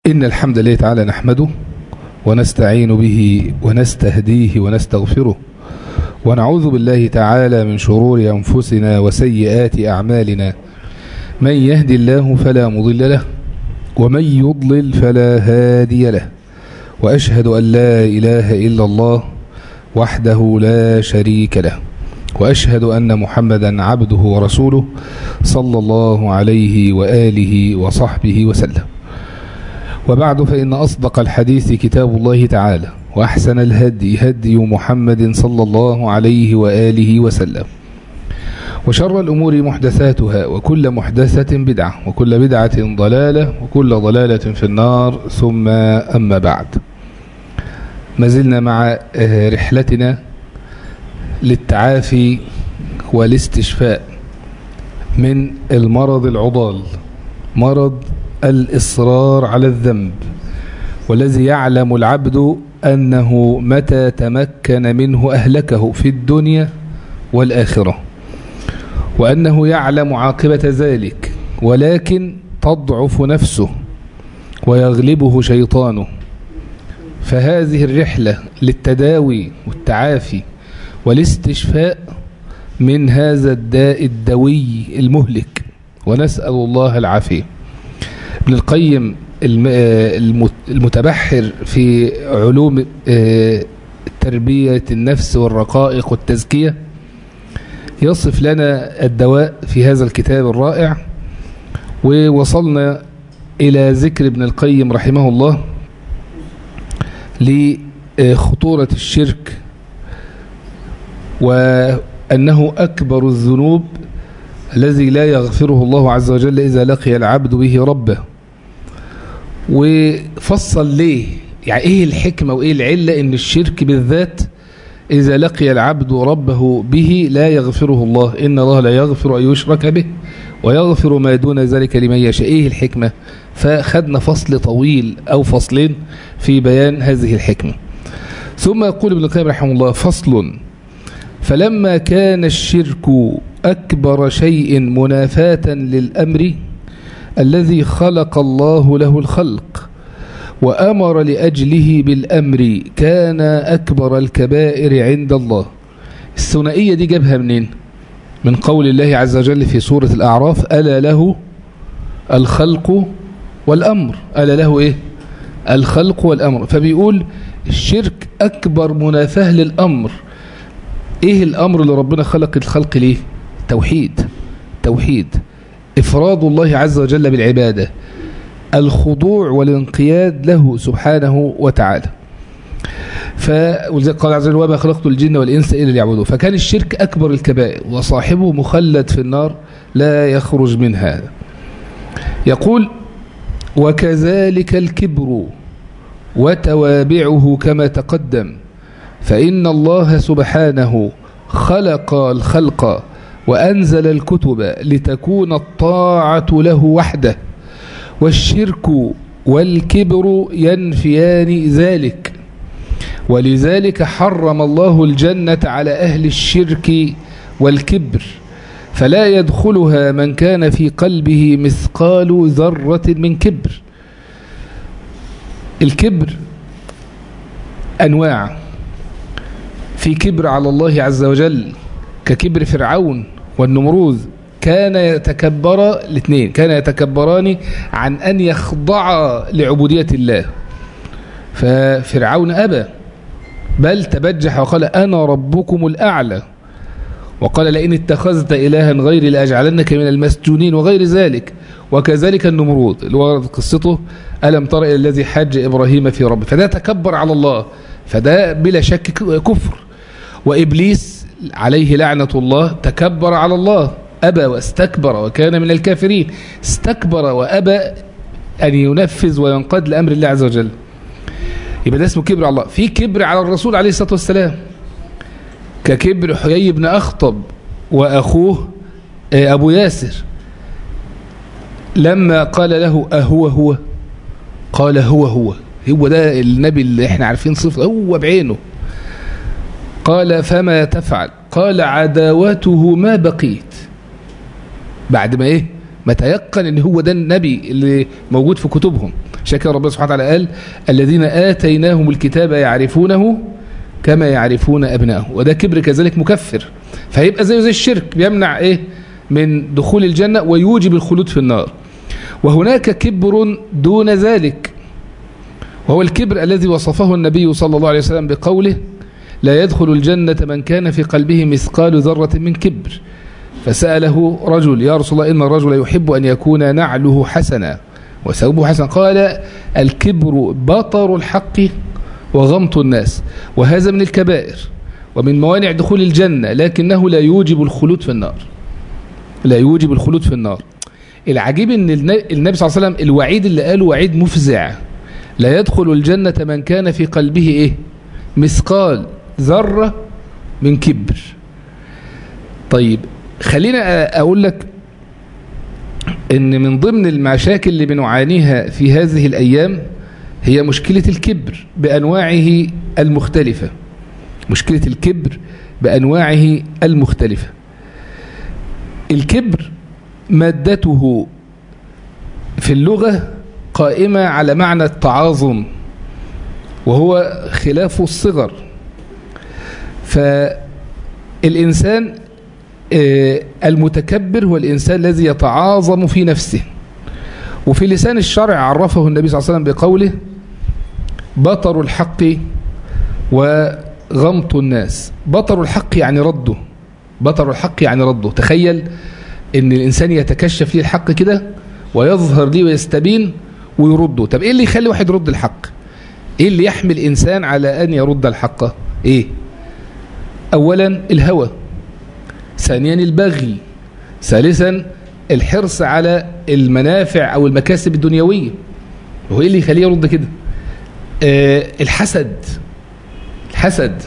إن الحمد لله تعالى نحمده ونستعين به ونستهديه ونستغفره ونعوذ بالله تعالى من شرور أنفسنا وسيئات أعمالنا من يهدي الله فلا مضل له ومن يضلل فلا هادي له وأشهد أن لا إله إلا الله وحده لا شريك له وأشهد أن محمدا عبده ورسوله صلى الله عليه وآله وصحبه وسلم وبعد فإن أصدق الحديث كتاب الله تعالى وأحسن الهدي هدي محمد صلى الله عليه وآله وسلم وشر الأمور محدثاتها وكل محدثة بدعة وكل بدعة ضلالة وكل ضلالة في النار ثم أما بعد ما زلنا مع رحلتنا للتعافي والاستشفاء من المرض العضال مرض الإصرار على الذنب والذي يعلم العبد أنه متى تمكن منه أهلكه في الدنيا والآخرة وأنه يعلم عاقبة ذلك ولكن تضعف نفسه ويغلبه شيطانه فهذه الرحلة للتداوي والتعافي والاستشفاء من هذا الداء الدوي المهلك ونسأل الله العافية ابن القيم المتبحر في علوم تربية النفس والرقائق والتزكية يصف لنا الدواء في هذا الكتاب الرائع ووصلنا إلى ذكر ابن القيم رحمه الله لخطورة الشرك وأنه أكبر الذنوب الذي لا يغفره الله عز وجل إذا لقي العبد به ربه وفصل ليه يعني إيه الحكمة وإيه العلة إن الشرك بالذات إذا لقي العبد ربه به لا يغفره الله إن الله لا يغفر أن يشرك به ويغفر ما دون ذلك لمن يشاء إيه الحكمة فخدنا فصل طويل أو فصلين في بيان هذه الحكمة ثم يقول ابن القيم رحمه الله فصل فلما كان الشرك أكبر شيء منافاة للأمر الذي خلق الله له الخلق وأمر لأجله بالأمر كان أكبر الكبائر عند الله الثنائية دي جابها منين من قول الله عز وجل في سورة الأعراف ألا له الخلق والأمر ألا له إيه الخلق والأمر فبيقول الشرك أكبر منافاه للأمر إيه الأمر اللي ربنا خلق الخلق ليه توحيد توحيد إفراد الله عز وجل بالعبادة الخضوع والانقياد له سبحانه وتعالى فولذلك قال عز وجل وما خلقت الجن والإنس إلا ليعبدون فكان الشرك أكبر الكبائر وصاحبه مخلد في النار لا يخرج منها يقول وكذلك الكبر وتوابعه كما تقدم فإن الله سبحانه خلق الخلق وأنزل الكتب لتكون الطاعة له وحده والشرك والكبر ينفيان ذلك ولذلك حرم الله الجنة على أهل الشرك والكبر فلا يدخلها من كان في قلبه مثقال ذرة من كبر الكبر أنواع في كبر على الله عز وجل ككبر فرعون والنمروذ كان يتكبر الاثنين كان يتكبران عن أن يخضع لعبودية الله ففرعون أبى بل تبجح وقال أنا ربكم الأعلى وقال لئن اتخذت إلها غيري لأجعلنك من المسجونين وغير ذلك وكذلك النمرود اللي ورد قصته ألم تر إلى الذي حج إبراهيم في ربه فده تكبر على الله فده بلا شك كفر وإبليس عليه لعنة الله تكبر على الله أبى واستكبر وكان من الكافرين استكبر وأبى أن ينفذ وينقاد لأمر الله عز وجل يبقى ده اسمه كبر على الله في كبر على الرسول عليه الصلاة والسلام ككبر حيي بن أخطب وأخوه أبو ياسر لما قال له أهو هو قال هو هو هو ده النبي اللي احنا عارفين صفة هو بعينه قال فما تفعل قال عداوته ما بقيت بعد ما ايه ما تيقن ان هو ده النبي اللي موجود في كتبهم شكر ربنا سبحانه وتعالى قال الذين آتيناهم الكتاب يعرفونه كما يعرفون أبنائهم وده كبر كذلك مكفر فهيبقى زيه زي الشرك بيمنع إيه من دخول الجنة ويوجب الخلود في النار وهناك كبر دون ذلك وهو الكبر الذي وصفه النبي صلى الله عليه وسلم بقوله لا يدخل الجنة من كان في قلبه مثقال ذرة من كبر فسأله رجل يا رسول الله إن الرجل يحب أن يكون نعله حسنا وثوبه حسنا قال الكبر بطر الحق وغمط الناس وهذا من الكبائر ومن موانع دخول الجنة لكنه لا يوجب الخلود في النار لا يوجب الخلود في النار العجيب ان النبي صلى الله عليه وسلم الوعيد اللي قاله وعيد مفزع لا يدخل الجنة من كان في قلبه ايه مثقال ذرة من كبر طيب خلينا اقول لك ان من ضمن المشاكل اللي بنعانيها في هذه الايام هي مشكلة الكبر بانواعه المختلفة مشكلة الكبر بانواعه المختلفة الكبر مادته في اللغة قائمة على معنى التعاظم وهو خلاف الصغر فالإنسان المتكبر هو الإنسان الذي يتعاظم في نفسه وفي لسان الشرع عرفه النبي صلى الله عليه وسلم بقوله بطر الحق وغمط الناس بطر الحق يعني رده بطر الحق يعني رده تخيل ان الانسان يتكشف ليه الحق كده ويظهر ليه ويستبين ويرده طب ايه اللي يخلي واحد يرد الحق ايه اللي يحمل انسان على ان يرد الحق ايه اولا الهوى ثانيا البغي ثالثا الحرص على المنافع او المكاسب الدنيويه وهو ايه اللي يخليه يرد كده آه الحسد الحسد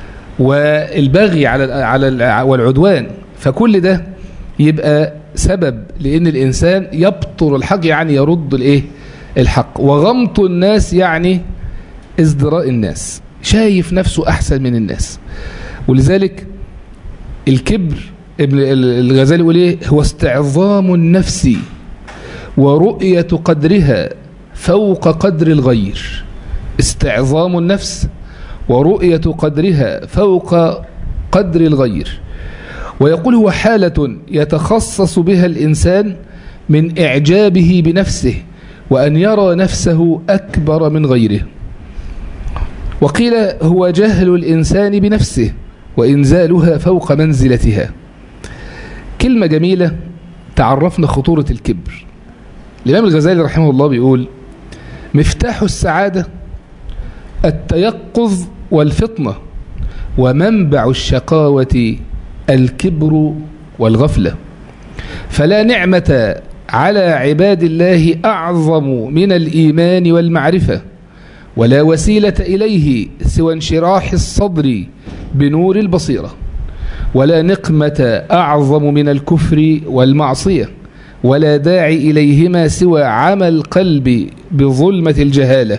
والبغي على على والعدوان فكل ده يبقى سبب لان الانسان يبطر الحق يعني يرد الايه الحق وغمط الناس يعني ازدراء الناس شايف نفسه احسن من الناس ولذلك الكبر ابن الغزالي يقول ايه هو استعظام النفس ورؤية قدرها فوق قدر الغير استعظام النفس ورؤية قدرها فوق قدر الغير ويقول هو حالة يتخصص بها الإنسان من إعجابه بنفسه وأن يرى نفسه أكبر من غيره وقيل هو جهل الإنسان بنفسه وإنزالها فوق منزلتها كلمة جميلة تعرفنا خطورة الكبر الإمام الغزالي رحمه الله بيقول مفتاح السعادة التيقظ والفطنة ومنبع الشقاوة الكبر والغفلة فلا نعمة على عباد الله أعظم من الإيمان والمعرفة ولا وسيلة إليه سوى انشراح الصدر بنور البصيرة ولا نقمة أعظم من الكفر والمعصية ولا داعي إليهما سوى عمى القلب بظلمة الجهالة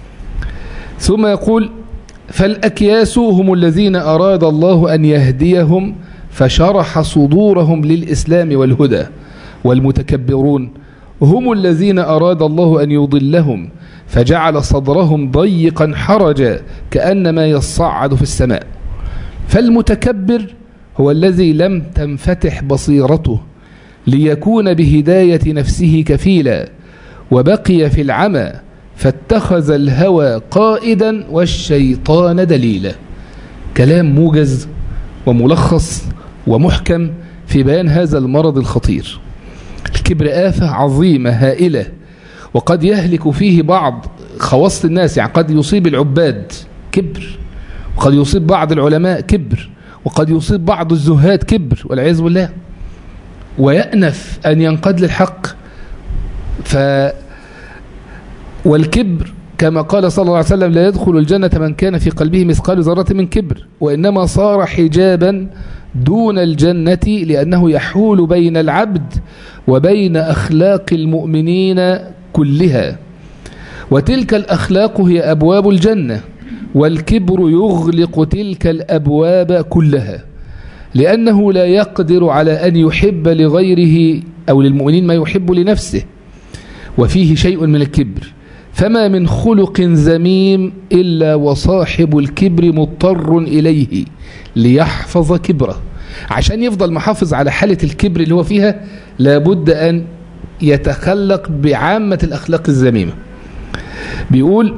ثم يقول فالأكياس هم الذين أراد الله أن يهديهم فشرح صدورهم للإسلام والهدى والمتكبرون هم الذين أراد الله أن يضلهم فجعل صدرهم ضيقا حرجا كأنما يصعد في السماء فالمتكبر هو الذي لم تنفتح بصيرته ليكون بهداية نفسه كفيلا وبقي في العمى فاتخذ الهوى قائدا والشيطان دليلا كلام موجز وملخص ومحكم في بيان هذا المرض الخطير الكبر آفة عظيمة هائلة وقد يهلك فيه بعض خواص الناس يعني قد يصيب العباد كبر وقد يصيب بعض العلماء كبر وقد يصيب بعض الزهاد كبر والعياذ بالله ويأنف أن ينقاد للحق ف والكبر كما قال صلى الله عليه وسلم لا يدخل الجنة من كان في قلبه مثقال ذرة من كبر وإنما صار حجابا دون الجنة لأنه يحول بين العبد وبين أخلاق المؤمنين كلها وتلك الأخلاق هي أبواب الجنة والكبر يغلق تلك الأبواب كلها لأنه لا يقدر على أن يحب لغيره أو للمؤمنين ما يحب لنفسه وفيه شيء من الكبر فما من خلق ذميم إلا وصاحب الكبر مضطر إليه ليحفظ كبره عشان يفضل محافظ على حالة الكبر اللي هو فيها لابد أن يتخلق بعامة الأخلاق الذميمة بيقول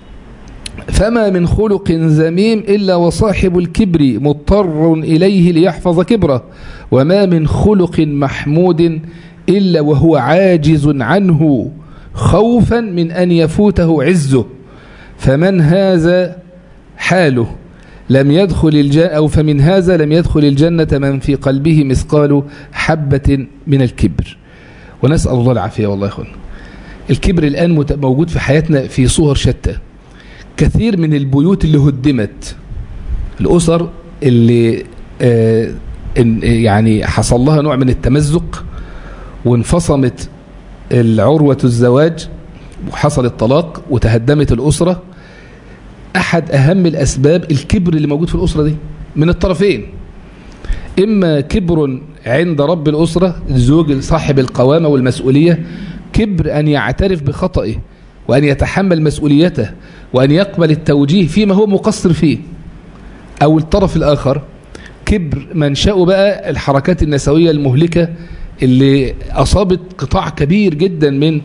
فما من خلق ذميم إلا وصاحب الكبر مضطر إليه ليحفظ كبره وما من خلق محمود إلا وهو عاجز عنه خوفا من أن يفوته عزه فمن هذا حاله لم يدخل الجنة أو فمن هذا لم يدخل الجنة من في قلبه مثقال حبة من الكبر ونسأل الله العافية والله يخون الكبر الآن موجود في حياتنا في صور شتى كثير من البيوت اللي هدمت الأسر اللي آه يعني حصل لها نوع من التمزق وانفصمت العروة الزواج وحصل الطلاق وتهدمت الأسرة أحد أهم الأسباب الكبر اللي موجود في الأسرة دي من الطرفين إما كبر عند رب الأسرة الزوج صاحب القوامة والمسؤولية كبر أن يعترف بخطئه وأن يتحمل مسؤوليته وأن يقبل التوجيه فيما هو مقصر فيه أو الطرف الآخر كبر منشأه بقى الحركات النسوية المهلكة اللي أصابت قطاع كبير جدا من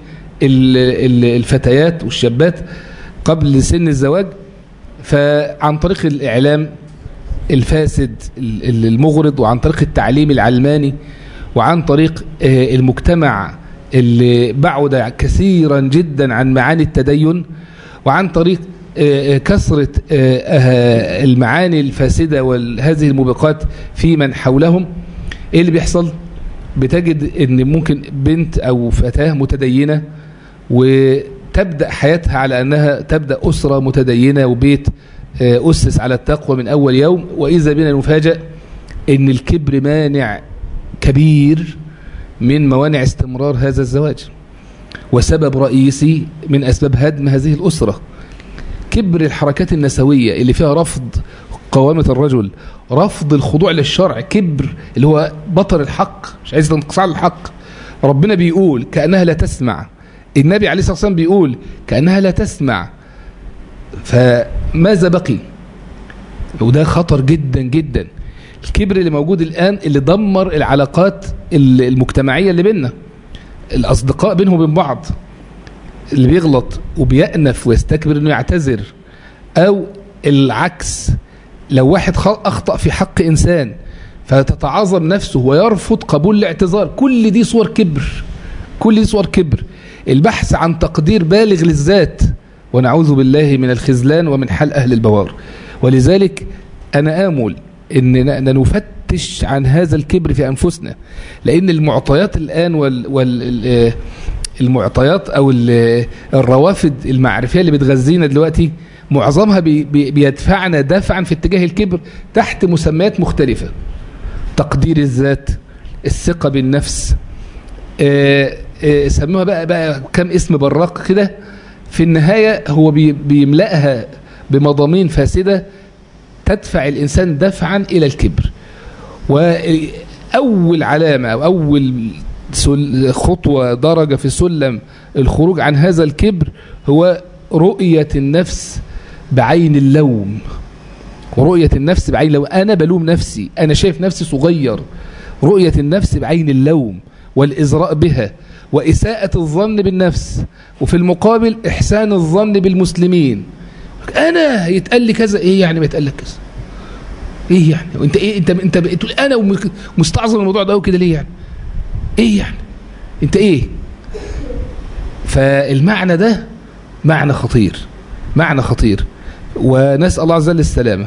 الفتيات والشابات قبل سن الزواج فعن طريق الإعلام الفاسد المغرض وعن طريق التعليم العلماني وعن طريق المجتمع اللي بعد كثيرا جدا عن معاني التدين وعن طريق كثرة المعاني الفاسدة وهذه الموبقات في من حولهم ايه اللي بيحصل بتجد ان ممكن بنت او فتاة متدينة وتبدأ حياتها على انها تبدأ اسرة متدينة وبيت اسس على التقوى من اول يوم واذا بنا نفاجأ ان الكبر مانع كبير من موانع استمرار هذا الزواج وسبب رئيسي من أسباب هدم هذه الأسرة كبر الحركات النسوية اللي فيها رفض قوامة الرجل رفض الخضوع للشرع كبر اللي هو بطر الحق مش عايز تنقصع الحق ربنا بيقول كأنها لا تسمع النبي عليه الصلاة والسلام بيقول كأنها لا تسمع فماذا بقي وده خطر جدا جدا الكبر اللي موجود الآن اللي دمر العلاقات المجتمعية اللي بيننا الأصدقاء بينهم وبين بعض اللي بيغلط وبيأنف ويستكبر انه يعتذر او العكس لو واحد اخطأ في حق انسان فتتعاظم نفسه ويرفض قبول الاعتذار كل دي صور كبر كل دي صور كبر البحث عن تقدير بالغ للذات ونعوذ بالله من الخذلان ومن حال أهل البوار ولذلك أنا آمل أننا نفتش عن هذا الكبر في أنفسنا لأن المعطيات الآن وال, وال المعطيات أو الروافد المعرفية اللي بتغذينا دلوقتي معظمها بي بي بيدفعنا دفعا في اتجاه الكبر تحت مسميات مختلفة تقدير الذات الثقة بالنفس آه آه سموها بقى بقى كم اسم براق كده في النهاية هو بي بيملأها بمضامين فاسدة تدفع الإنسان دفعا إلى الكبر وأول علامة أو أول خطوة درجة في سلم الخروج عن هذا الكبر هو رؤية النفس بعين اللوم ورؤية النفس بعين لو أنا بلوم نفسي أنا شايف نفسي صغير رؤية النفس بعين اللوم والإزراء بها وإساءة الظن بالنفس وفي المقابل إحسان الظن بالمسلمين أنا يتقال لي كذا إيه يعني ما يتقال لك كذا إيه يعني وانت إيه أنت أنت بتقول أنا ومستعظم الموضوع ده وكده ليه يعني إيه يعني أنت إيه فالمعنى ده معنى خطير معنى خطير ونسأل الله عز وجل السلامة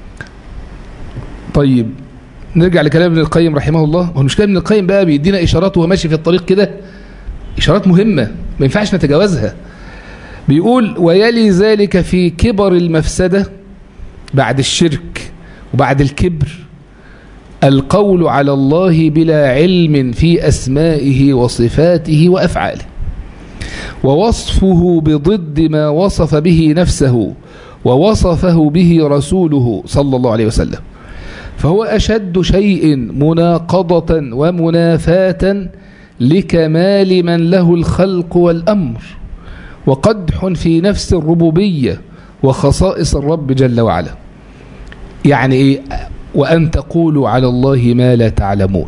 طيب نرجع لكلام ابن القيم رحمه الله هو مش كلام ابن القيم بقى بيدينا إشارات وهو ماشي في الطريق كده إشارات مهمة ما ينفعش نتجاوزها بيقول ويلي ذلك في كبر المفسدة بعد الشرك وبعد الكبر القول على الله بلا علم في أسمائه وصفاته وأفعاله ووصفه بضد ما وصف به نفسه ووصفه به رسوله صلى الله عليه وسلم فهو أشد شيء مناقضة ومنافاة لكمال من له الخلق والأمر وقدح في نفس الربوبية وخصائص الرب جل وعلا يعني إيه وأن تقولوا على الله ما لا تعلمون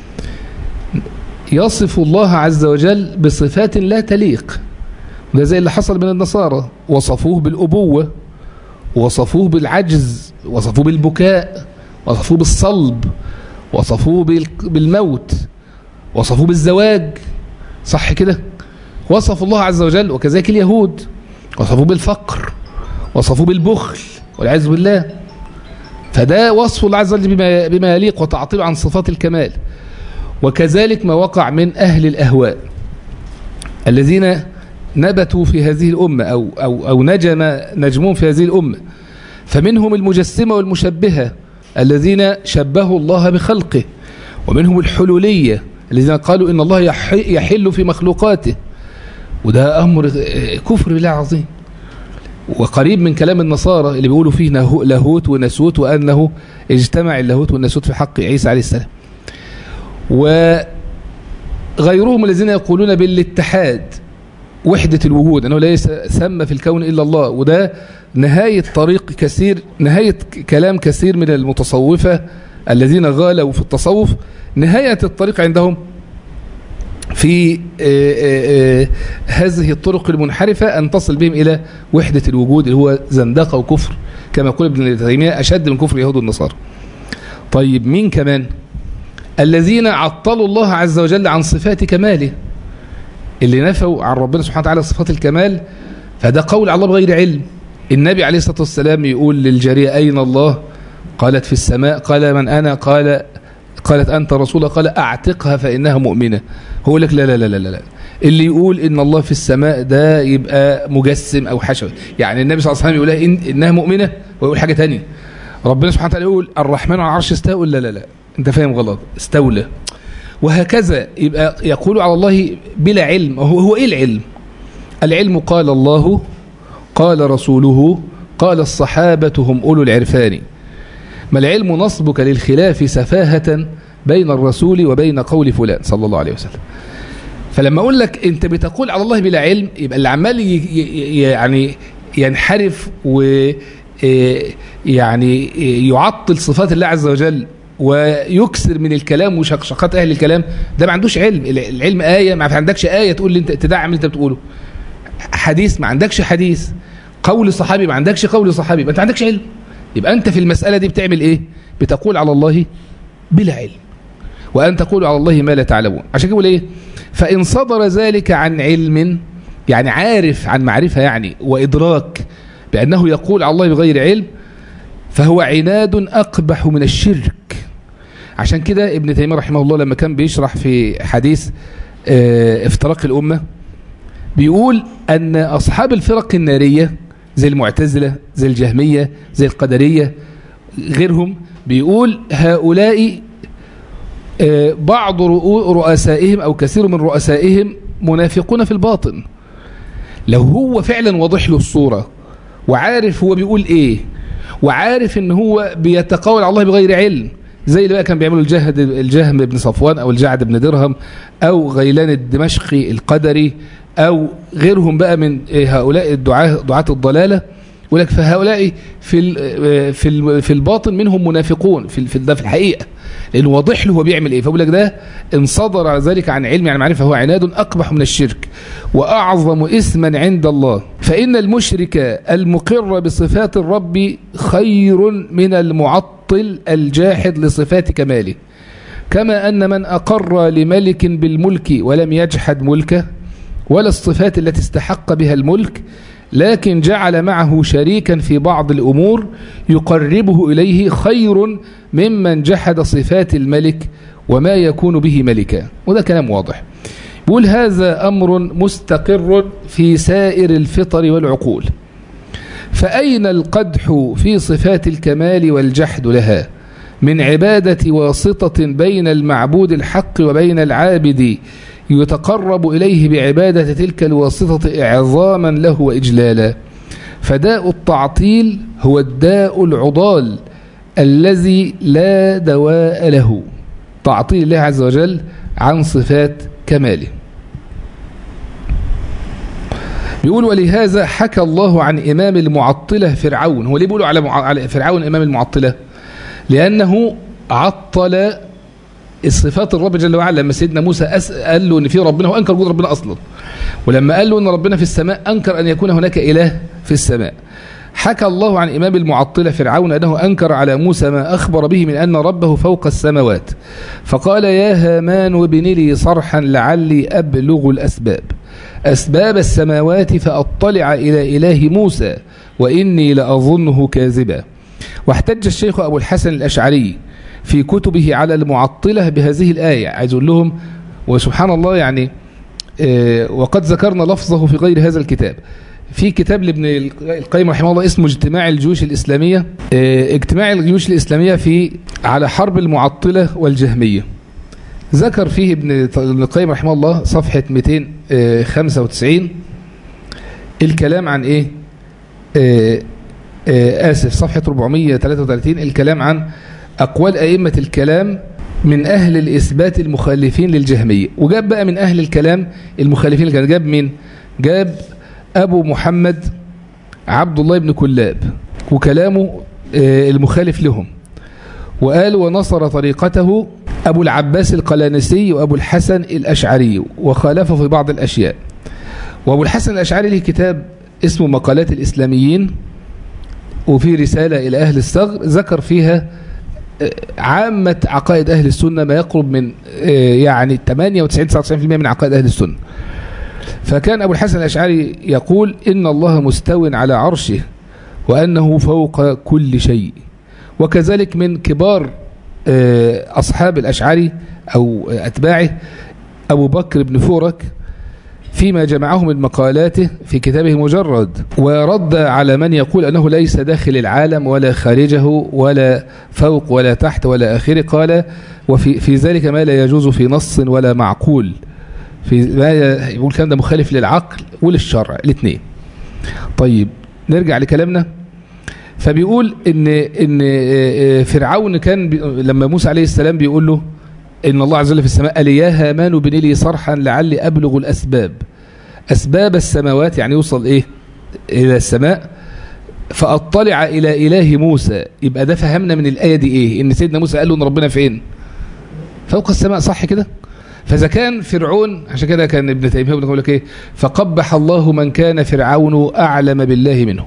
يصف الله عز وجل بصفات لا تليق ده زي اللي حصل من النصارى وصفوه بالأبوة وصفوه بالعجز وصفوه بالبكاء وصفوه بالصلب وصفوه بالموت وصفوه بالزواج صح كده وصف الله عز وجل وكذلك اليهود وصفوه بالفقر وصفوه بالبخل والعياذ بالله فده وصف الله عز وجل بما, بما يليق وتعطيل عن صفات الكمال وكذلك ما وقع من أهل الأهواء الذين نبتوا في هذه الأمة أو, أو, أو نجم نجمون في هذه الأمة فمنهم المجسمة والمشبهة الذين شبهوا الله بخلقه ومنهم الحلولية الذين قالوا إن الله يحل في مخلوقاته وده أمر كفر بالله عظيم وقريب من كلام النصارى اللي بيقولوا فيه لاهوت وناسوت وأنه اجتمع اللاهوت والناسوت في حق عيسى عليه السلام وغيرهم الذين يقولون بالاتحاد وحدة الوجود أنه ليس ثم في الكون إلا الله وده نهاية طريق كثير نهاية كلام كثير من المتصوفة الذين غالوا في التصوف نهاية الطريق عندهم في هذه الطرق المنحرفة أن تصل بهم إلى وحدة الوجود اللي هو زندقة وكفر كما يقول ابن تيمية أشد من كفر اليهود والنصارى طيب مين كمان الذين عطلوا الله عز وجل عن صفات كماله اللي نفوا عن ربنا سبحانه وتعالى صفات الكمال فده قول على الله بغير علم النبي عليه الصلاة والسلام يقول للجارية أين الله قالت في السماء قال من أنا قال قالت أنت رسول قال أعتقها فإنها مؤمنة هو لك لا لا لا لا لا اللي يقول إن الله في السماء ده يبقى مجسم أو حشو يعني النبي صلى الله عليه وسلم يقول إن إنها مؤمنة ويقول حاجة تانية ربنا سبحانه وتعالى يقول الرحمن على العرش استوى لا لا لا أنت فاهم غلط استولى وهكذا يبقى يقول على الله بلا علم هو, هو إيه العلم العلم قال الله قال رسوله قال الصحابة هم أولو العرفان ما العلم نصبك للخلاف سفاهة بين الرسول وبين قول فلان صلى الله عليه وسلم فلما أقول لك أنت بتقول على الله بلا علم يبقى اللي عمال يعني ينحرف و يعني يعطل صفات الله عز وجل ويكسر من الكلام وشقشقات أهل الكلام ده ما عندوش علم العلم آية ما عندكش آية تقول لي انت تدعم اللي انت بتقوله حديث ما عندكش حديث قول صحابي ما عندكش قول صحابي ما انت عندكش علم يبقى انت في المسألة دي بتعمل ايه بتقول على الله بلا علم وأن تقول على الله ما لا تعلمون عشان كده ايه فإن صدر ذلك عن علم يعني عارف عن معرفة يعني وإدراك بأنه يقول على الله بغير علم فهو عناد أقبح من الشرك عشان كده ابن تيمية رحمه الله لما كان بيشرح في حديث اه افتراق الأمة بيقول أن أصحاب الفرق النارية زي المعتزلة زي الجهمية زي القدرية غيرهم بيقول هؤلاء اه بعض رؤسائهم أو كثير من رؤسائهم منافقون في الباطن لو هو فعلا واضح له الصورة وعارف هو بيقول ايه وعارف ان هو بيتقول على الله بغير علم زي اللي بقى كان بيعملوا الجهد الجهم بن صفوان او الجعد بن درهم او غيلان الدمشقي القدري او غيرهم بقى من هؤلاء الدعاة دعاة الضلالة يقول لك فهؤلاء في في في الباطن منهم منافقون في في ده في الحقيقه لانه واضح له هو بيعمل ايه فبقول لك ده ان صدر ذلك عن علم يعني معرفه هو عناد اقبح من الشرك واعظم اثما عند الله فان المشرك المقر بصفات الرب خير من المعطل الجاحد لصفات كماله كما ان من اقر لملك بالملك ولم يجحد ملكه ولا الصفات التي استحق بها الملك لكن جعل معه شريكا في بعض الأمور يقربه إليه خير ممن جحد صفات الملك وما يكون به ملكا وده كلام واضح يقول هذا أمر مستقر في سائر الفطر والعقول فأين القدح في صفات الكمال والجحد لها من عبادة واسطة بين المعبود الحق وبين العابد يتقرب إليه بعبادة تلك الواسطة إعظاما له وإجلالا فداء التعطيل هو الداء العضال الذي لا دواء له تعطيل الله عز وجل عن صفات كماله بيقول ولهذا حكى الله عن إمام المعطلة فرعون هو ليه بيقولوا على, مع... على فرعون إمام المعطلة لأنه عطل الصفات الرب جل وعلا لما سيدنا موسى أس... قال له ان في ربنا هو انكر وجود ربنا اصلا ولما قال له ان ربنا في السماء انكر ان يكون هناك اله في السماء حكى الله عن إمام المعطلة فرعون أنه أنكر على موسى ما أخبر به من أن ربه فوق السماوات فقال يا هامان وابن لي صرحا لعلي أبلغ الأسباب أسباب السماوات فأطلع إلى إله موسى وإني لأظنه كاذبا واحتج الشيخ أبو الحسن الأشعري في كتبه على المعطلة بهذه الآية عايز أقول لهم وسبحان الله يعني آه وقد ذكرنا لفظه في غير هذا الكتاب في كتاب لابن القيم رحمه الله اسمه اجتماع الجيوش الإسلامية اه اجتماع الجيوش الإسلامية في على حرب المعطلة والجهمية ذكر فيه ابن القيم رحمه الله صفحة 295 الكلام عن ايه اه اه آسف صفحة 433 الكلام عن أقوال أئمة الكلام من أهل الإثبات المخالفين للجهمية وجاب بقى من أهل الكلام المخالفين كان جاب مين جاب أبو محمد عبد الله بن كلاب وكلامه المخالف لهم وقال ونصر طريقته أبو العباس القلانسي وأبو الحسن الأشعري وخالفه في بعض الأشياء وأبو الحسن الأشعري له كتاب اسمه مقالات الإسلاميين وفي رسالة إلى أهل الثغر ذكر فيها عامة عقائد أهل السنة ما يقرب من يعني 98-99% من عقائد أهل السنة فكان أبو الحسن الأشعري يقول إن الله مستو على عرشه وأنه فوق كل شيء وكذلك من كبار أصحاب الأشعري أو أتباعه أبو بكر بن فورك فيما جمعه من مقالاته في كتابه مجرد ورد على من يقول أنه ليس داخل العالم ولا خارجه ولا فوق ولا تحت ولا آخره قال وفي في ذلك ما لا يجوز في نص ولا معقول في ما يقول الكلام ده مخالف للعقل وللشرع الاثنين طيب نرجع لكلامنا فبيقول ان ان فرعون كان لما موسى عليه السلام بيقول له ان الله عز وجل في السماء قال يا هامان ابن لي صرحا لعلي ابلغ الاسباب اسباب السماوات يعني يوصل ايه الى السماء فاطلع الى اله موسى يبقى ده فهمنا من الايه دي ايه ان سيدنا موسى قال له ان ربنا فين فوق السماء صح كده فإذا كان فرعون عشان كده كان ابن تيمية بيقول لك ايه فقبح الله من كان فرعون أعلم بالله منه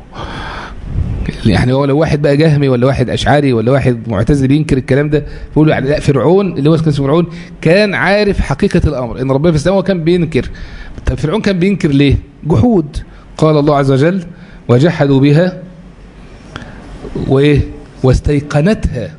يعني هو لو واحد بقى جهمي ولا واحد أشعري ولا واحد معتزل بينكر الكلام ده بيقول يعني لا فرعون اللي هو كان فرعون كان عارف حقيقة الأمر إن ربنا في السماء كان بينكر طب فرعون كان بينكر ليه جحود قال الله عز وجل وجحدوا بها وإيه واستيقنتها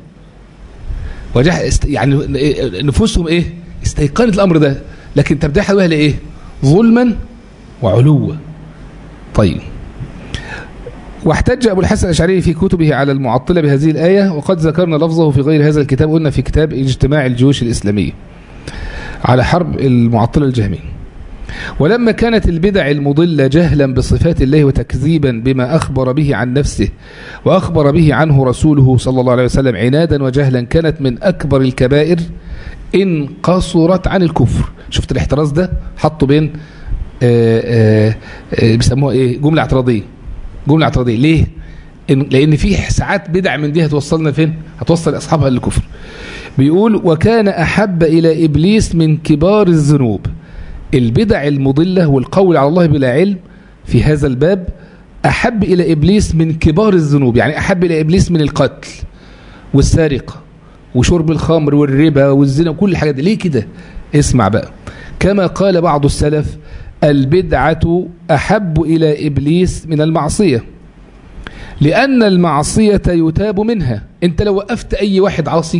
وجح يعني نفوسهم إيه استيقنت الأمر ده لكن تبدأ بها لإيه ظلما وعلوا طيب واحتج أبو الحسن الأشعري في كتبه على المعطلة بهذه الآية وقد ذكرنا لفظه في غير هذا الكتاب قلنا في كتاب اجتماع الجيوش الإسلامية على حرب المعطلة الجهمية ولما كانت البدع المضلة جهلا بصفات الله وتكذيبا بما أخبر به عن نفسه وأخبر به عنه رسوله صلى الله عليه وسلم عنادا وجهلا كانت من أكبر الكبائر إن قصرت عن الكفر شفت الاحتراز ده حطه بين بيسموها ايه جملة اعتراضية جملة اعتراضية ليه إن لأن في ساعات بدع من دي هتوصلنا فين هتوصل أصحابها للكفر بيقول وكان أحب إلى إبليس من كبار الذنوب البدع المضلة والقول على الله بلا علم في هذا الباب أحب إلى إبليس من كبار الذنوب يعني أحب إلى إبليس من القتل والسارقة وشرب الخمر والربا والزنا وكل الحاجات دي ليه كده اسمع بقى كما قال بعض السلف البدعة أحب إلى إبليس من المعصية لأن المعصية يتاب منها أنت لو وقفت أي واحد عاصي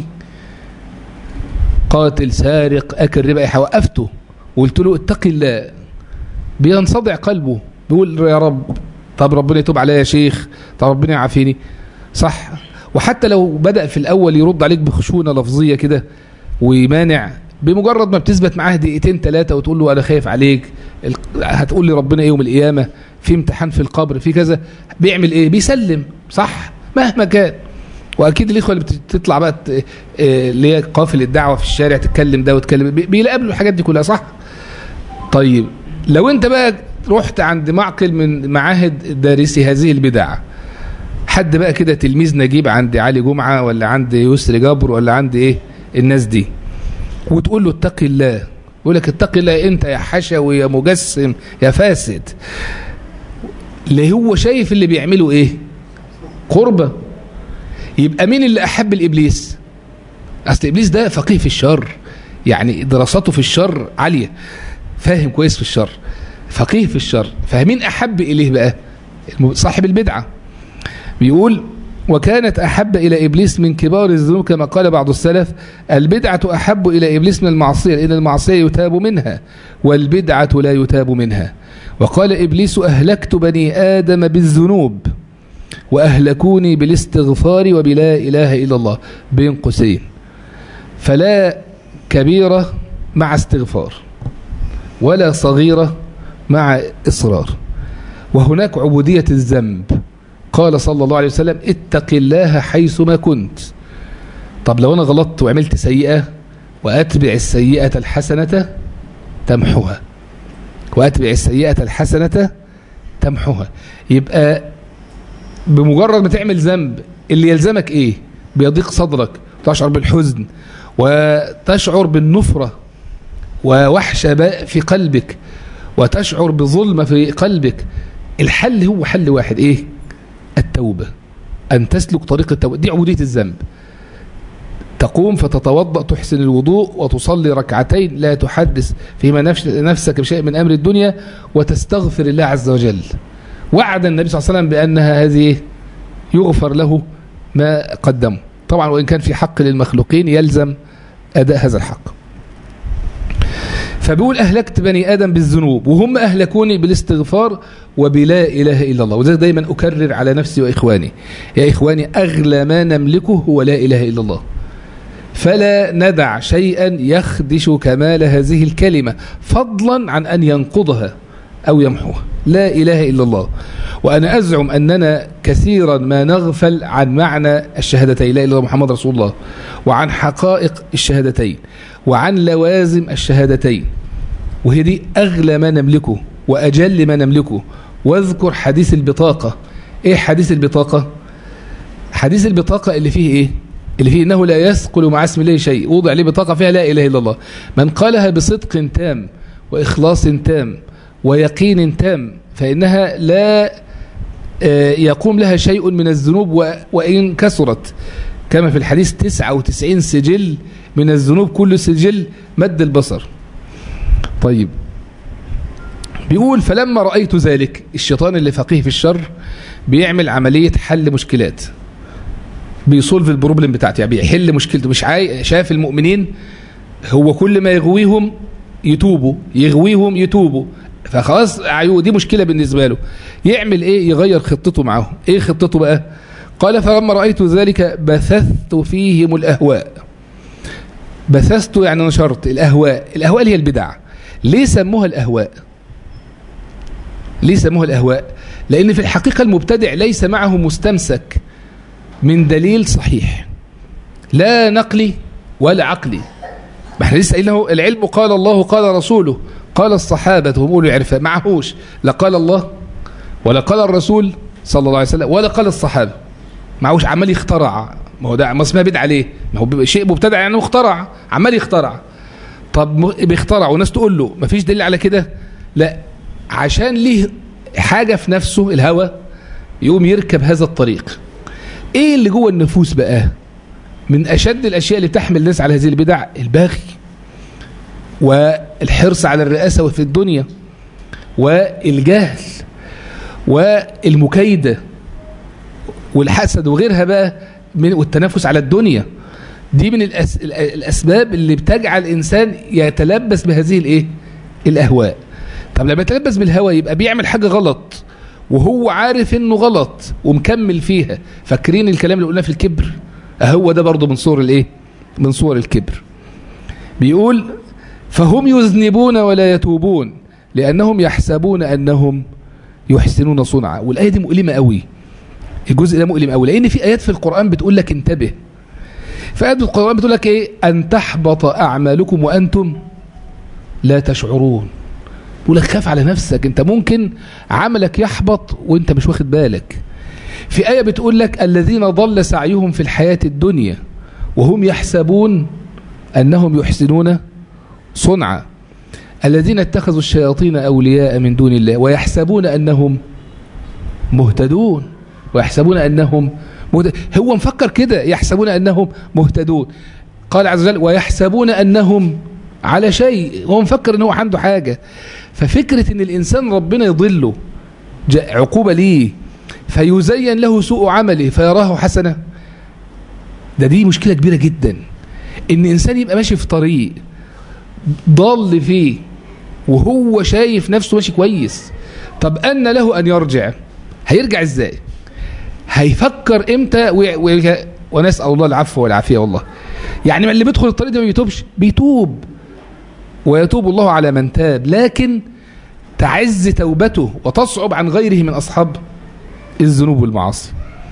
قاتل سارق أكل ربا وقفته وقلت له اتق الله بينصدع قلبه بيقول يا رب طب ربنا يتوب عليا يا شيخ طب ربنا يعافيني صح وحتى لو بدأ في الأول يرد عليك بخشونة لفظية كده ويمانع بمجرد ما بتثبت معاه دقيقتين ثلاثة وتقول له أنا خايف عليك هتقول لي ربنا يوم القيامة في امتحان في القبر في كذا بيعمل ايه بيسلم صح مهما كان واكيد الاخوه اللي بتطلع بقى اللي هي قافل الدعوه في الشارع تتكلم ده وتتكلم بيقابلوا الحاجات دي كلها صح طيب لو انت بقى رحت عند معقل من معاهد دارسي هذه البدع حد بقى كده تلميذ نجيب عند علي جمعة ولا عند يسري جبر ولا عند ايه الناس دي وتقول له اتق الله يقول لك اتق الله انت يا حشوي يا مجسم يا فاسد اللي هو شايف اللي بيعمله ايه قربة يبقى مين اللي احب الابليس اصل ابليس ده فقيه في الشر يعني دراساته في الشر عالية فاهم كويس في الشر فقيه في الشر فمين احب اليه بقى صاحب البدعه بيقول وكانت أحب إلى إبليس من كبار الذنوب كما قال بعض السلف البدعة أحب إلى إبليس من المعصية لأن المعصية يتاب منها والبدعة لا يتاب منها وقال إبليس أهلكت بني آدم بالذنوب وأهلكوني بالاستغفار وبلا إله إلا الله بين قوسين فلا كبيرة مع استغفار ولا صغيرة مع إصرار وهناك عبودية الذنب قال صلى الله عليه وسلم اتق الله حيثما كنت طب لو أنا غلطت وعملت سيئة وأتبع السيئة الحسنة تمحها وأتبع السيئة الحسنة تمحها يبقى بمجرد ما تعمل ذنب اللي يلزمك إيه بيضيق صدرك تشعر بالحزن وتشعر بالنفرة ووحشة في قلبك وتشعر بظلمة في قلبك الحل هو حل واحد إيه التوبة أن تسلك طريق التوبة دي عبودية الذنب تقوم فتتوضأ تحسن الوضوء وتصلي ركعتين لا تحدث فيما نفسك بشيء من أمر الدنيا وتستغفر الله عز وجل وعد النبي صلى الله عليه وسلم بأنها هذه يغفر له ما قدمه طبعا وإن كان في حق للمخلوقين يلزم أداء هذا الحق فبيقول أهلكت بني آدم بالذنوب وهم أهلكوني بالاستغفار وبلا إله إلا الله وذلك دايما أكرر على نفسي وإخواني يا إخواني أغلى ما نملكه هو لا إله إلا الله فلا ندع شيئا يخدش كمال هذه الكلمة فضلا عن أن ينقضها أو يمحوها لا إله إلا الله وأنا أزعم أننا كثيرا ما نغفل عن معنى الشهادتين لا إله إلا الله محمد رسول الله وعن حقائق الشهادتين وعن لوازم الشهادتين وهي دي أغلى ما نملكه وأجل ما نملكه واذكر حديث البطاقة إيه حديث البطاقة حديث البطاقة اللي فيه إيه اللي فيه إنه لا يثقل مع اسم الله شيء وضع لي بطاقة فيها لا إله إلا الله من قالها بصدق تام وإخلاص تام ويقين تام فإنها لا يقوم لها شيء من الذنوب وإن كثرت كما في الحديث 99 سجل من الذنوب كل سجل مد البصر طيب بيقول فلما رأيت ذلك الشيطان اللي فقيه في الشر بيعمل عملية حل مشكلات بيصولف البروبلم بتاعته يعني بيحل مشكلته مش عاي... شاف المؤمنين هو كل ما يغويهم يتوبوا يغويهم يتوبوا فخلاص دي مشكلة بالنسبة له يعمل ايه يغير خطته معاهم ايه خطته بقى قال فلما رأيت ذلك بثثت فيهم الأهواء بثثت يعني نشرت الأهواء الأهواء اللي هي البدع ليه سموها الأهواء ليه سموها الأهواء لأن في الحقيقة المبتدع ليس معه مستمسك من دليل صحيح لا نقلي ولا عقلي ما احنا لسه قايلين العلم قال الله قال رسوله قال الصحابة هم أولو العرفان معهوش لا قال الله ولا قال الرسول صلى الله عليه وسلم ولا قال الصحابة معهوش عمال يخترع ما هو ده ما اسمها بدعة ليه ما هو شيء مبتدع يعني اخترع عمال يخترع طب بيخترع وناس تقول له ما فيش دليل على كده لا عشان ليه حاجة في نفسه الهوى يقوم يركب هذا الطريق ايه اللي جوه النفوس بقى من اشد الاشياء اللي تحمل الناس على هذه البدع البغي والحرص على الرئاسة في الدنيا والجهل والمكايدة والحسد وغيرها بقى من والتنافس على الدنيا دي من الأس الأسباب اللي بتجعل الإنسان يتلبس بهذه الإيه؟ الأهواء طب لما يتلبس بالهوى يبقى بيعمل حاجة غلط وهو عارف انه غلط ومكمل فيها فاكرين الكلام اللي قلناه في الكبر اهو ده برضه من صور الايه من صور الكبر بيقول فهم يذنبون ولا يتوبون لانهم يحسبون انهم يحسنون صنعا والايه دي مؤلمه قوي الجزء ده مؤلم قوي لان في ايات في القران بتقول لك انتبه في ايات القران بتقول لك ايه ان تحبط اعمالكم وانتم لا تشعرون بيقول لك خاف على نفسك انت ممكن عملك يحبط وانت مش واخد بالك في آية بتقول لك الذين ضل سعيهم في الحياة الدنيا وهم يحسبون أنهم يحسنون صنعا الذين اتخذوا الشياطين أولياء من دون الله ويحسبون أنهم مهتدون ويحسبون أنهم مهتدون هو مفكر كده يحسبون أنهم مهتدون قال عز وجل ويحسبون أنهم على شيء هو مفكر أنه عنده حاجة ففكرة أن الإنسان ربنا يضله عقوبة ليه فيزين له سوء عمله فيراه حسنة ده دي مشكلة كبيرة جدا ان انسان يبقى ماشي في طريق ضل فيه وهو شايف نفسه ماشي كويس طب أن له أن يرجع هيرجع ازاي هيفكر امتى و... و... ونسأل الله العفو والعافية والله يعني اللي بيدخل الطريق ده ما بيتوبش بيتوب ويتوب الله على من تاب لكن تعز توبته وتصعب عن غيره من أصحاب الذنوب والمعاصي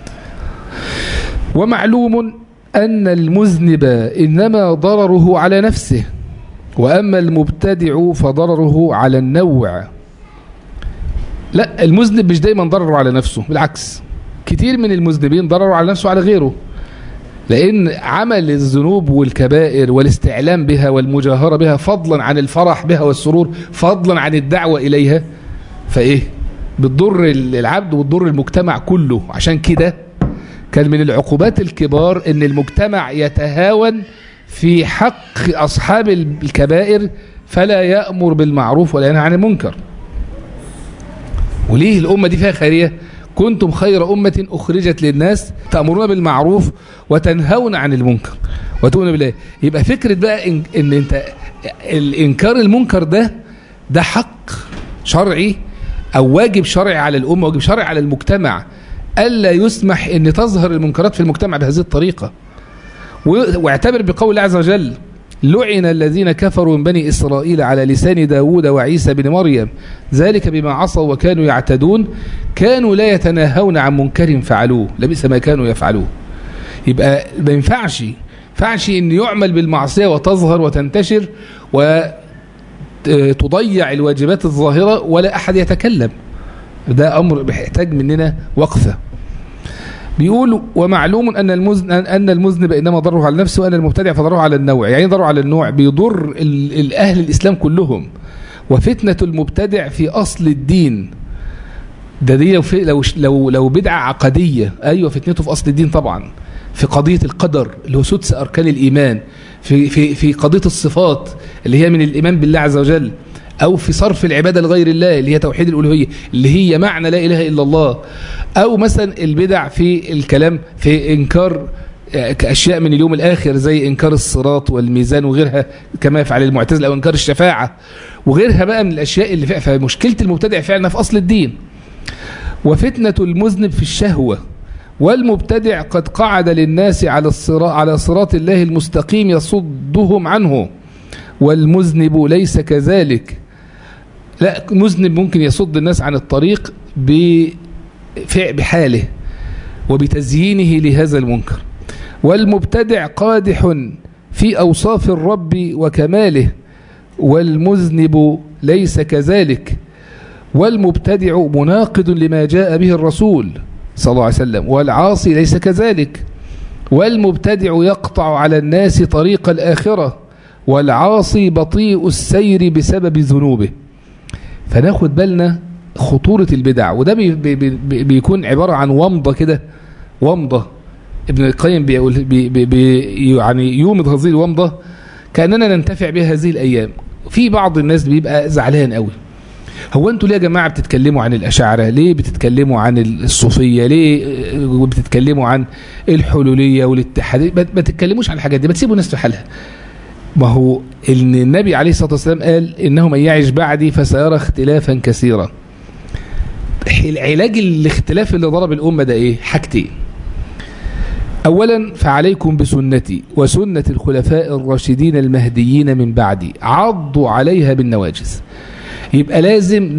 ومعلوم أن المذنب إنما ضرره على نفسه وأما المبتدع فضرره على النوع لا المذنب مش دايما ضرره على نفسه بالعكس كتير من المذنبين ضرروا على نفسه على غيره لأن عمل الذنوب والكبائر والاستعلام بها والمجاهرة بها فضلا عن الفرح بها والسرور فضلا عن الدعوة إليها فإيه بتضر العبد وتضر المجتمع كله عشان كده كان من العقوبات الكبار ان المجتمع يتهاون في حق أصحاب الكبائر فلا يأمر بالمعروف ولا ينهى عن المنكر وليه الأمة دي فيها خيرية كنتم خير أمة أخرجت للناس تأمرون بالمعروف وتنهون عن المنكر وتؤمنون بالله يبقى فكرة بقى إن, إن أنت الإنكار المنكر ده ده حق شرعي أو واجب شرعي على الأمة واجب شرعي على المجتمع ألا يسمح أن تظهر المنكرات في المجتمع بهذه الطريقة واعتبر بقول الله عز وجل لعن الذين كفروا من بني إسرائيل على لسان داود وعيسى بن مريم ذلك بما عصوا وكانوا يعتدون كانوا لا يتناهون عن منكر فعلوه لبئس ما كانوا يفعلوه يبقى ما ينفعش ينفعش ان يعمل بالمعصية وتظهر وتنتشر وتضيع الواجبات الظاهرة ولا أحد يتكلم ده أمر بيحتاج مننا وقفة بيقول ومعلوم أن المذنب, أن المذنب إنما ضره على نفسه وأن المبتدع فضره على النوع يعني ضره على النوع بيضر الأهل الإسلام كلهم وفتنة المبتدع في أصل الدين ده دي لو, لو, لو بدعة عقدية أيوة فتنته في أصل الدين طبعا في قضية القدر اللي هو سدس أركان الإيمان في, في, في قضية الصفات اللي هي من الإيمان بالله عز وجل أو في صرف العبادة لغير الله اللي هي توحيد الألوهية اللي هي معنى لا إله إلا الله أو مثلا البدع في الكلام في إنكار أشياء من اليوم الآخر زي إنكار الصراط والميزان وغيرها كما يفعل المعتزلة أو إنكار الشفاعة وغيرها بقى من الأشياء اللي فيها فمشكلة المبتدع فعلا في أصل الدين وفتنة المذنب في الشهوة والمبتدع قد قعد للناس على الصراط على صراط الله المستقيم يصدهم عنه والمذنب ليس كذلك لا مذنب ممكن يصد الناس عن الطريق بحاله وبتزيينه لهذا المنكر والمبتدع قادح في أوصاف الرب وكماله والمذنب ليس كذلك والمبتدع مناقض لما جاء به الرسول صلى الله عليه وسلم والعاصي ليس كذلك والمبتدع يقطع على الناس طريق الآخرة والعاصي بطيء السير بسبب ذنوبه فناخد بالنا خطورة البدع وده بي بي بي بيكون عبارة عن ومضة كده ومضة ابن القيم بيقول بي بي بي يعني يومض هذه الومضة كأننا ننتفع بها هذه الأيام في بعض الناس بيبقى زعلان قوي هو انتوا ليه يا جماعة بتتكلموا عن الأشاعرة ليه بتتكلموا عن الصوفية ليه بتتكلموا عن الحلولية والاتحادية ما تتكلموش عن الحاجات دي ما تسيبوا الناس في حالها ما هو ان النبي عليه الصلاة والسلام قال انه من يعيش بعدي فسيرى اختلافا كثيرا العلاج الاختلاف اللي ضرب الأمة ده ايه حاجتين اولا فعليكم بسنتي وسنة الخلفاء الراشدين المهديين من بعدي عضوا عليها بالنواجز يبقى لازم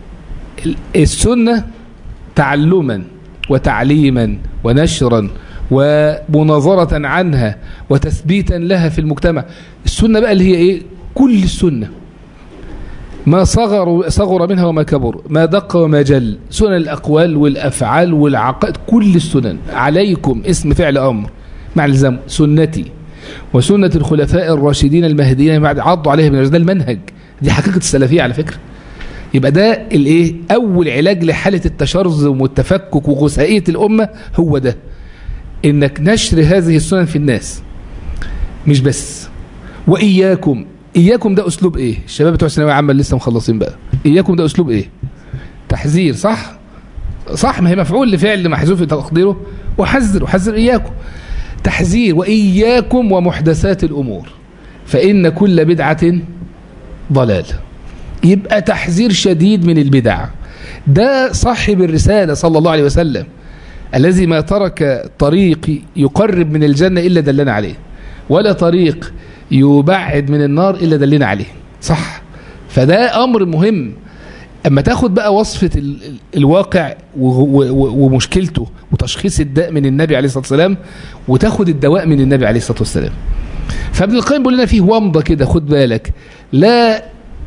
السنة تعلما وتعليما ونشرا ومناظرة عنها وتثبيتا لها في المجتمع السنة بقى اللي هي ايه كل السنة ما صغر صغر منها وما كبر ما دق وما جل سنن الأقوال والأفعال والعقائد كل السنن عليكم اسم فعل أمر مع الزم سنتي وسنة الخلفاء الراشدين المهديين بعد عضوا عليها من ده المنهج دي حقيقة السلفية على فكرة يبقى ده الايه اول علاج لحالة التشرذم والتفكك وغثائية الامة هو ده انك نشر هذه السنن في الناس مش بس واياكم اياكم ده اسلوب ايه الشباب بتوع الثانويه العامه لسه مخلصين بقى اياكم ده اسلوب ايه تحذير صح صح ما هي مفعول لفعل محذوف تقديره وحذر وحذر اياكم تحذير واياكم ومحدثات الامور فان كل بدعه ضلال يبقى تحذير شديد من البدع ده صاحب الرساله صلى الله عليه وسلم الذي ما ترك طريق يقرب من الجنه الا دلنا عليه ولا طريق يبعد من النار إلا دلنا عليه صح فده أمر مهم أما تاخد بقى وصفة ال ال الواقع ومشكلته وتشخيص الداء من النبي عليه الصلاة والسلام وتاخد الدواء من النبي عليه الصلاة والسلام فابن القيم بيقول لنا فيه ومضة كده خد بالك لا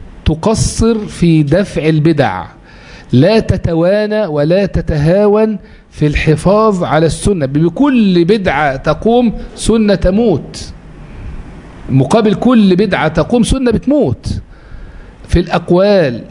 تقصر في دفع البدع لا تتوانى ولا تتهاون في الحفاظ على السنة بكل بدعة تقوم سنة تموت مقابل كل بدعة تقوم سنة بتموت في الأقوال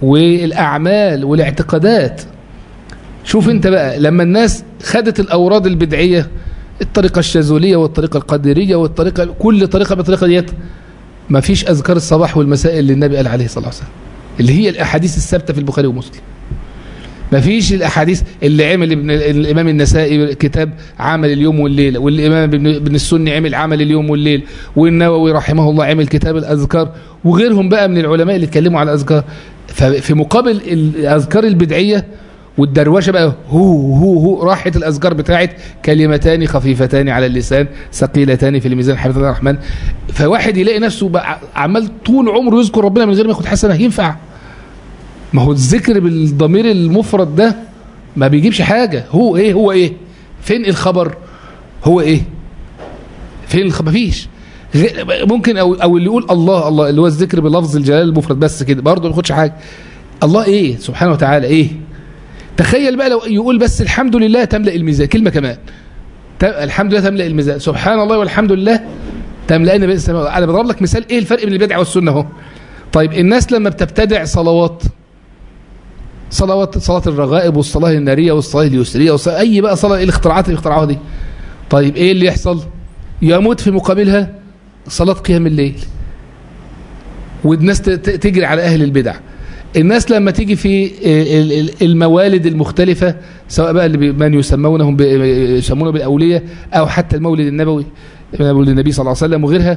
والأعمال والاعتقادات شوف انت بقى لما الناس خدت الأوراد البدعية الطريقة الشاذولية والطريقة القدرية والطريقة كل طريقة بالطريقة ديت ما فيش أذكار الصباح والمساء اللي النبي قال عليه الصلاة والسلام اللي هي الأحاديث الثابتة في البخاري ومسلم ما فيش الأحاديث اللي عمل ابن الإمام النسائي كتاب عمل اليوم والليلة والإمام ابن السني عمل عمل اليوم والليل والنووي رحمه الله عمل كتاب الأذكار وغيرهم بقى من العلماء اللي اتكلموا على الأذكار ففي مقابل الأذكار البدعية والدروشة بقى هو هو هو راحت الأذكار بتاعت كلمتان خفيفتان على اللسان ثقيلتان في الميزان حفظ الله الرحمن فواحد يلاقي نفسه بقى عمال طول عمره يذكر ربنا من غير ما ياخد حسنة ينفع ما هو الذكر بالضمير المفرد ده ما بيجيبش حاجة هو ايه هو ايه فين الخبر هو ايه فين الخبر مفيش ممكن او او اللي يقول الله الله اللي هو الذكر بلفظ الجلال المفرد بس كده برضه ما ياخدش حاجه الله ايه سبحانه وتعالى ايه تخيل بقى لو يقول بس الحمد لله تملا الميزان كلمه كمان الحمد لله تملا الميزان سبحان الله والحمد لله تملأن بين السماء انا بضرب لك مثال ايه الفرق بين البدعه والسنه اهو طيب الناس لما بتبتدع صلوات صلوات صلاة الرغائب والصلاة النارية والصلاة اليسرية والصلاة أي بقى صلاة إيه الاختراعات اللي اخترعوها دي طيب إيه اللي يحصل يموت في مقابلها صلاة قيام الليل والناس تجري على أهل البدع الناس لما تيجي في الموالد المختلفة سواء بقى اللي من يسمونهم يسمونه بالأولية أو حتى المولد النبوي مولد النبي صلى الله عليه وسلم وغيرها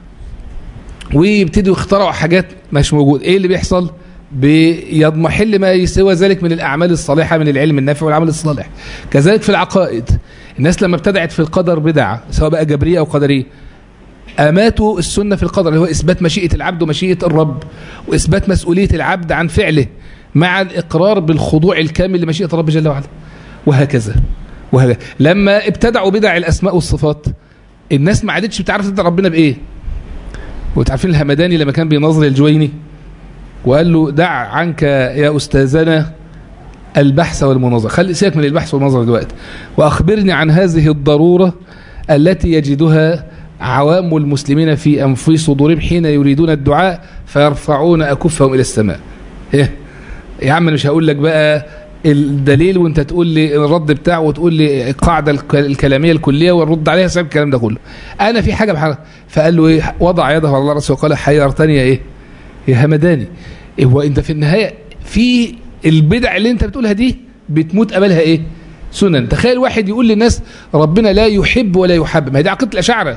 ويبتدوا يخترعوا حاجات مش موجود ايه اللي بيحصل بيضمحل ما يسوى ذلك من الأعمال الصالحة من العلم النافع والعمل الصالح كذلك في العقائد الناس لما ابتدعت في القدر بدعة سواء بقى جبرية أو قدرية أماتوا السنة في القدر اللي هو إثبات مشيئة العبد ومشيئة الرب وإثبات مسؤولية العبد عن فعله مع الإقرار بالخضوع الكامل لمشيئة الرب جل وعلا وهكذا وهكذا لما ابتدعوا بدع الأسماء والصفات الناس ما عادتش بتعرف تدعي ربنا بإيه وتعرفين الهمداني لما كان بينظر الجويني وقال له دع عنك يا أستاذنا البحث والمناظرة خلي سيبك من البحث والمناظرة دلوقتي وأخبرني عن هذه الضرورة التي يجدها عوام المسلمين في أنفي صدورهم حين يريدون الدعاء فيرفعون أكفهم إلى السماء إيه؟ يا عم مش هقول لك بقى الدليل وانت تقول لي الرد بتاعه وتقول لي القاعدة الكلامية الكلية والرد عليها سبب الكلام ده كله انا في حاجة بحاجة فقال له ايه وضع يده على رأسه وقال حيرتني يا ايه يا همداني إيه هو انت في النهاية في البدع اللي انت بتقولها دي بتموت قبلها ايه سنن تخيل واحد يقول للناس ربنا لا يحب ولا يحب ما هي دي عقيده الاشاعره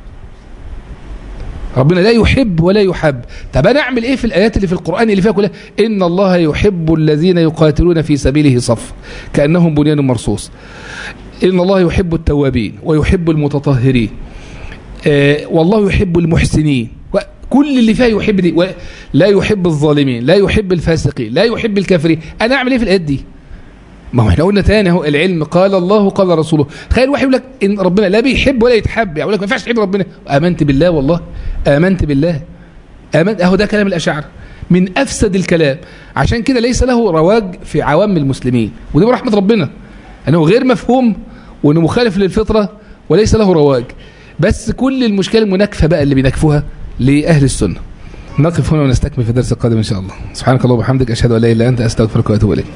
ربنا لا يحب ولا يحب طب انا اعمل ايه في الايات اللي في القران اللي فيها كلها ان الله يحب الذين يقاتلون في سبيله صف كانهم بنيان مرصوص ان الله يحب التوابين ويحب المتطهرين آه والله يحب المحسنين كل اللي فيها يحب دي لا يحب الظالمين لا يحب الفاسقين لا يحب الكافرين انا اعمل ايه في الايات دي ما هو احنا قلنا تاني اهو العلم قال الله قال رسوله تخيل واحد يقول لك ان ربنا لا بيحب ولا يتحب يعني يقول لك ما ينفعش تحب ربنا امنت بالله والله امنت بالله امنت اهو ده كلام الاشاعره من أفسد الكلام عشان كده ليس له رواج في عوام المسلمين ودي برحمة ربنا أنه غير مفهوم وأنه مخالف للفطرة وليس له رواج بس كل المشكلة المناكفة بقى اللي بينكفوها لأهل السنة نقف هنا ونستكمل في الدرس القادم إن شاء الله سبحانك اللهم وبحمدك أشهد أن لا إله إلا أنت أستغفرك وأتوب إليك